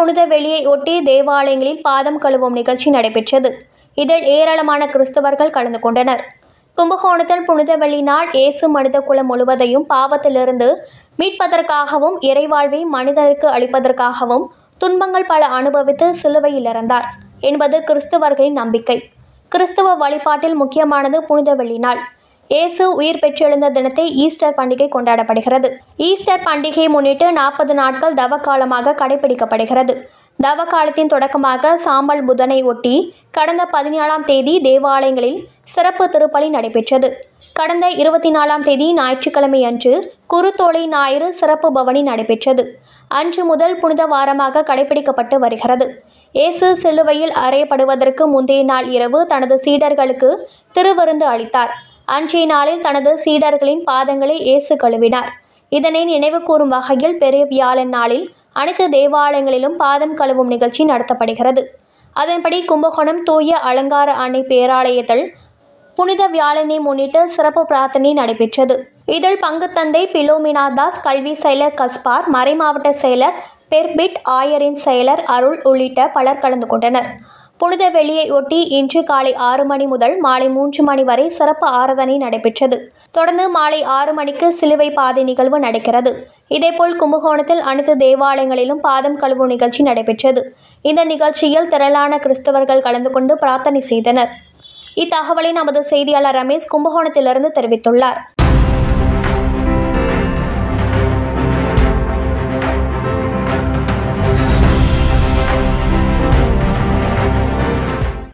புனித வெளியை ஒட்டி தேவாலயங்களில் பாதம் கழுவும் நிகழ்ச்சி நடைபெற்றது இதில் ஏராளமான கிறிஸ்தவர்கள் கலந்து கொண்டனர் கும்பகோணத்தில் புனித வெள்ளி நாள் இயேசு மனித குலம் முழுவதையும் பாவத்திலிருந்து மீட்பதற்காகவும் இறைவாழ்வை மனிதருக்கு அளிப்பதற்காகவும் துன்பங்கள் பல அனுபவித்து சிலுவையில் இறந்தார் என்பது கிறிஸ்தவர்களின் நம்பிக்கை கிறிஸ்தவ வழிபாட்டில் முக்கியமானது புனித வெள்ளி நாள் இயேசு உயிர் பெற்றெழுந்த தினத்தை ஈஸ்டர் பண்டிகை கொண்டாடப்படுகிறது ஈஸ்டர் பண்டிகையை முன்னிட்டு நாற்பது நாட்கள் தவக்காலமாக கடைபிடிக்கப்படுகிறது தவ காலத்தின் தொடக்கமாக சாம்பல் புதனை ஒட்டி கடந்த பதினேழாம் தேதி தேவாலயங்களில் சிறப்பு திருப்பலி நடைபெற்றது கடந்த இருபத்தி நாலாம் தேதி ஞாயிற்றுக்கிழமை அன்று குருத்தோலை ஞாயிறு சிறப்பு பவனி நடைபெற்றது அன்று முதல் புனித வாரமாக கடைபிடிக்கப்பட்டு வருகிறது இயேசு சிலுவையில் அறையப்படுவதற்கு முந்தைய நாள் இரவு தனது சீடர்களுக்கு திருவிருந்து அளித்தார் அன்றைய நாளில் தனது சீடர்களின் பாதங்களை இயேசு கழுவினார் இதனை நினைவு கூறும் வகையில் பெரிய வியாழன் நாளில் அனைத்து தேவாலயங்களிலும் பாதம் கழுவும் நிகழ்ச்சி நடத்தப்படுகிறது அதன்படி கும்பகோணம் தூய அலங்கார அன்னை பேராலயத்தில் புனித வியாழனை முன்னிட்டு சிறப்பு பிரார்த்தனை நடைபெற்றது இதில் பங்கு தந்தை பிலோமினா தாஸ் கல்வி செயலர் கஸ்பார் மறைமாவட்ட செயலர் பெர்பிட் ஆயரின் செயலர் அருள் உள்ளிட்ட பலர் கலந்து கொண்டனர் புனித வெள்ளியை ஒட்டி இன்று காலை ஆறு மணி முதல் மாலை மூன்று மணி வரை சிறப்பு ஆராதனை நடைபெற்றது தொடர்ந்து மாலை ஆறு மணிக்கு சிலுவை பாதை நிகழ்வு நடக்கிறது இதேபோல் கும்பகோணத்தில் அனைத்து தேவாலயங்களிலும் பாதம் கழுவும் நிகழ்ச்சி நடைபெற்றது இந்த நிகழ்ச்சியில் திரளான கிறிஸ்தவர்கள் கலந்து கொண்டு பிரார்த்தனை செய்தனர் இத்தகவலை நமது செய்தியாளர் ரமேஷ் கும்பகோணத்திலிருந்து தெரிவித்துள்ளார்